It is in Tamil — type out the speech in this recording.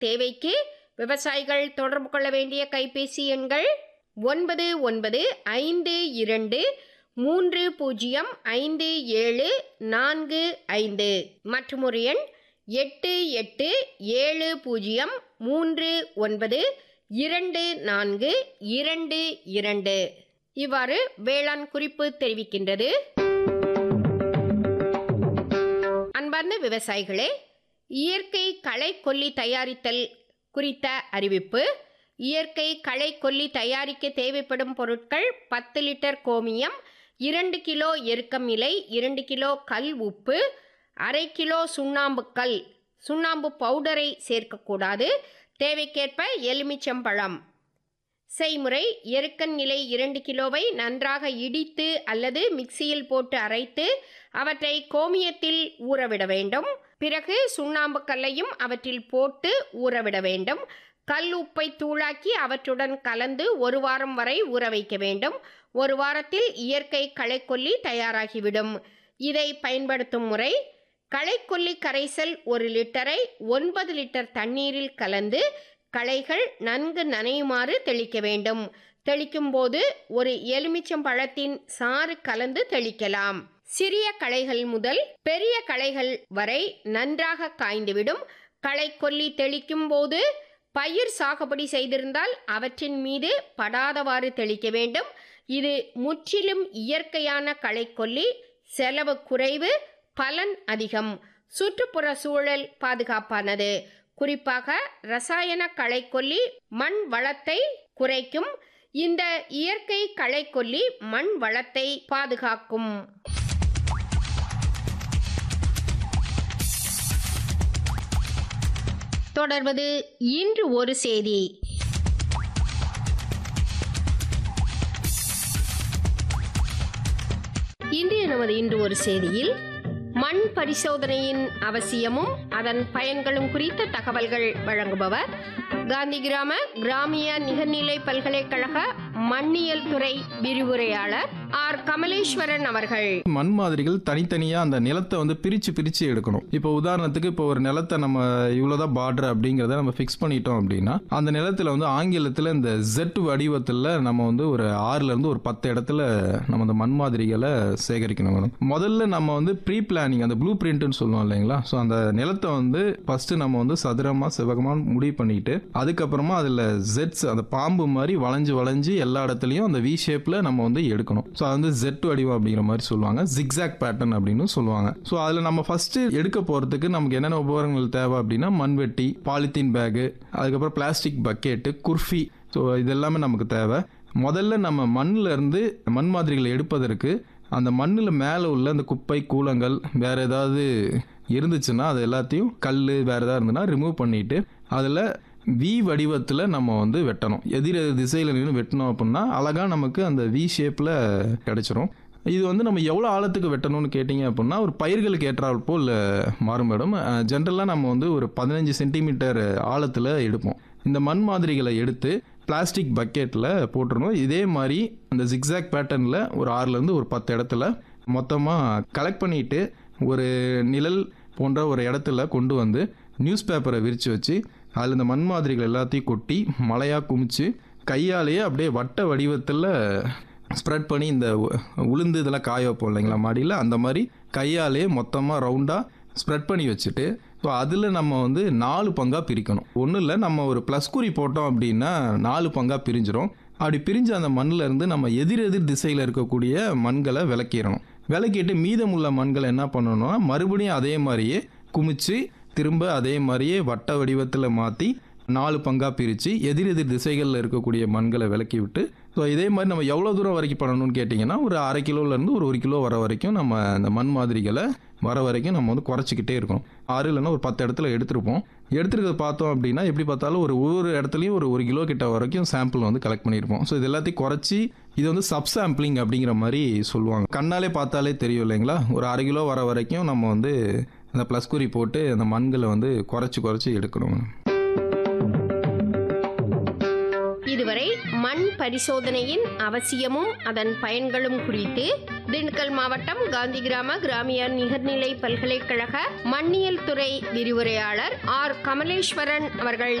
தேவைக்கு விவசாயிகள் தொடர்பு கொள்ள வேண்டிய கைபேசி எண்கள் ஒன்பது ஒன்பது ஐந்து இரண்டு மூன்று பூஜ்ஜியம் ஐந்து ஏழு நான்கு ஐந்து மற்றும் ஒரு எண் எட்டு எட்டு ஏழு பூஜ்ஜியம் மூன்று ஒன்பது இரண்டு நான்கு இரண்டு இரண்டு இவ்வாறு வேளாண் குறிப்பு தெரிவிக்கின்றது அன்பார்ந்த விவசாயிகளே இயற்கை களை கொல்லி தயாரித்தல் குறித்த அறிவிப்பு இயற்கை களை கொல்லி தயாரிக்க தேவைப்படும் பொருட்கள் பத்து லிட்டர் கோமியம் இரண்டு கிலோ எருக்கம் இலை இரண்டு கிலோ கல் உப்பு அரை கிலோ சுண்ணாம்பு கல் சுண்ணாம்பு பவுடரை சேர்க்கக்கூடாது தேவைக்கேற்ப எலுமிச்சம்பழம் செய்முறை எருக்கன் நிலை இரண்டு கிலோவை நன்றாக இடித்து அல்லது மிக்சியில் போட்டு அரைத்து அவற்றை கோமியத்தில் ஊறவிட வேண்டும் பிறகு சுண்ணாம்பு கல்லையும் அவற்றில் போட்டு ஊறவிட வேண்டும் கல் உப்பை தூளாக்கி அவற்றுடன் கலந்து ஒரு வாரம் வரை ஊற வைக்க வேண்டும் ஒரு வாரத்தில் இயற்கை களைக்கொல்லி தயாராகிவிடும் இதை பயன்படுத்தும் முறை களைக்கொல்லி கரைசல் ஒரு லிட்டரை ஒன்பது லிட்டர் தண்ணீரில் கலந்து களைகள் நன்கு நனையுமாறு தெளிக்க வேண்டும் தெளிக்கும் போது ஒரு எலுமிச்சம் பழத்தின் சாறு கலந்து தெளிக்கலாம் சிறிய களைகள் முதல் பெரிய களைகள் வரை நன்றாக காய்ந்துவிடும் களை கொல்லி தெளிக்கும் போது பயிர் சாகுபடி செய்திருந்தால் அவற்றின் மீது படாதவாறு தெளிக்க வேண்டும் இது முற்றிலும் இயற்கையான களைக்கொல்லி செலவு குறைவு பலன் அதிகம் சுற்றுப்புற சூழல் பாதுகாப்பானது குறிப்பாக ரசாயன களைக்கொல்லி மண் வளத்தை குறைக்கும் இந்த இயற்கை களைக்கொல்லி மண் வளத்தை பாதுகாக்கும் தொடர்வது இன்று ஒரு செய்தி இன்றைய நமது இன்று ஒரு செய்தியில் மண் பரிசோதனையின் அவசியமும் அதன் பயன்களும் குறித்த தகவல்கள் வழங்குபவர் காந்தி கிராம கிராமிய நிகர்நிலை பல்கலைக்கழக மண்ணியல் துறை விரிவுரையாளர் ஆர் கமலேஸ்வரன் அவர்கள் மண் மாதிரிகள் தனித்தனியா அந்த நிலத்தை வந்து பிரிச்சு பிரிச்சு எடுக்கணும் இப்போ உதாரணத்துக்கு இப்போ ஒரு நிலத்தை நம்ம இவ்வளவுதான் பார்டர் அப்படிங்கிறத நம்ம ஃபிக்ஸ் பண்ணிட்டோம் அப்படின்னா அந்த நிலத்துல வந்து ஆங்கிலத்துல இந்த ஜெட் வடிவத்துல நம்ம வந்து ஒரு ஆறுல இருந்து ஒரு பத்து இடத்துல நம்ம அந்த மண் மாதிரிகளை சேகரிக்கணும் மேடம் முதல்ல நம்ம வந்து ப்ரீ பிளானிங் அந்த ப்ளூ பிரிண்ட்னு சொல்லுவோம் இல்லைங்களா ஸோ அந்த நிலத்தை வந்து ஃபர்ஸ்ட் நம்ம வந்து சதுரமா செவகமா முடிவு பண்ணிட்டு அதுக்கப்புறமா அதுல ஜெட்ஸ் அந்த பாம்பு மாதிரி வளைஞ்சு வளைஞ்சு எல்லா இடத்துலையும் அந்த வி ஷேப்ல நம்ம வந்து எடுக்கணும் ஸோ அது வந்து ஜெட் வடிவம் அப்படிங்கிற மாதிரி சொல்லுவாங்க ஜிக்ஸாக் பேட்டர்ன் அப்படின்னு சொல்லுவாங்க ஸோ அதில் நம்ம ஃபர்ஸ்ட் எடுக்க போகிறதுக்கு நமக்கு என்னென்ன உபகரணங்கள் தேவை அப்படின்னா மண்வெட்டி பாலித்தீன் பேகு அதுக்கப்புறம் பிளாஸ்டிக் பக்கெட்டு குர்ஃபி ஸோ இது எல்லாமே நமக்கு தேவை முதல்ல நம்ம மண்ணில் இருந்து மண் மாதிரிகளை எடுப்பதற்கு அந்த மண்ணில் மேலே உள்ள அந்த குப்பை கூலங்கள் வேற ஏதாவது இருந்துச்சுன்னா அது எல்லாத்தையும் கல் வேற ஏதாவது இருந்ததுன்னா ரிமூவ் பண்ணிட்டு அதில் வி வடிவத்தில் நம்ம வந்து வெட்டணும் எதிர் எதிர் திசையில் நின்று வெட்டினோம் அப்படின்னா அழகாக நமக்கு அந்த வி ஷேப்பில் கிடைச்சிரும் இது வந்து நம்ம எவ்வளோ ஆழத்துக்கு வெட்டணும்னு கேட்டிங்க அப்படின்னா ஒரு பயிர்களுக்கு ஏற்றால் போல் மாறும் மேடம் ஜென்ரலாக நம்ம வந்து ஒரு பதினஞ்சு சென்டிமீட்டர் ஆழத்தில் எடுப்போம் இந்த மண் மாதிரிகளை எடுத்து பிளாஸ்டிக் பக்கெட்டில் போட்டுருணும் இதே மாதிரி அந்த ஜிக்ஸாக் பேட்டர்னில் ஒரு ஆறுலேருந்து ஒரு பத்து இடத்துல மொத்தமாக கலெக்ட் பண்ணிட்டு ஒரு நிழல் போன்ற ஒரு இடத்துல கொண்டு வந்து நியூஸ் பேப்பரை விரித்து வச்சு அதில் இந்த மண் மாதிரிகள் எல்லாத்தையும் கொட்டி மலையாக குமிச்சு கையாலேயே அப்படியே வட்ட வடிவத்தில் ஸ்ப்ரெட் பண்ணி இந்த உ- உளுந்து இதெல்லாம் காய வைப்போம் இல்லைங்களா மாடியில் அந்த மாதிரி கையாலே மொத்தமாக ரவுண்டாக ஸ்ப்ரெட் பண்ணி வச்சுட்டு ஸோ அதில் நம்ம வந்து நாலு பங்காக பிரிக்கணும் ஒன்றும் இல்லை நம்ம ஒரு ப்ளஸ் குறி போட்டோம் அப்படின்னா நாலு பங்காக பிரிஞ்சிரும் அப்படி பிரிஞ்ச அந்த மண்ணில் இருந்து நம்ம எதிர் எதிர் திசையில் இருக்கக்கூடிய மண்களை விளக்கிடணும் விளக்கிட்டு மீதமுள்ள மண்களை என்ன பண்ணணும்னா மறுபடியும் அதே மாதிரியே குமிச்சு திரும்ப அதே மாதிரியே வட்ட வடிவத்தில் மாற்றி நாலு பங்காக பிரித்து எதிர் எதிர் திசைகளில் இருக்கக்கூடிய மண்களை விலக்கி விட்டு ஸோ இதே மாதிரி நம்ம எவ்வளோ தூரம் வரைக்கும் பண்ணணும்னு கேட்டிங்கன்னா ஒரு அரை கிலோலேருந்து ஒரு ஒரு கிலோ வர வரைக்கும் நம்ம அந்த மண் மாதிரிகளை வர வரைக்கும் நம்ம வந்து குறைச்சிக்கிட்டே இருக்கணும் ஆறு இல்லைன்னா ஒரு பத்து இடத்துல எடுத்திருப்போம் எடுத்துருக்கிறத பார்த்தோம் அப்படின்னா எப்படி பார்த்தாலும் ஒரு ஒவ்வொரு இடத்துலையும் ஒரு ஒரு கிலோ கிட்ட வரைக்கும் சாம்பிள் வந்து கலெக்ட் பண்ணியிருப்போம் ஸோ இது எல்லாத்தையும் குறைச்சி இது வந்து சப் சாம்பிளிங் அப்படிங்கிற மாதிரி சொல்லுவாங்க கண்ணாலே பார்த்தாலே தெரியும் இல்லைங்களா ஒரு அரை கிலோ வர வரைக்கும் நம்ம வந்து அந்த ப்ளஸ் குறி போட்டு அந்த மண்களை வந்து குறைச்சி குறைச்சி எடுக்கணும் இதுவரை மண் பரிசோதனையின் அவசியமும் அதன் பயன்களும் குறித்து திண்டுக்கல் மாவட்டம் காந்தி கிராம கிராமிய நிகர்நிலை பல்கலைக்கழக மண்ணியல் துறை விரிவுரையாளர் ஆர் கமலேஸ்வரன் அவர்கள்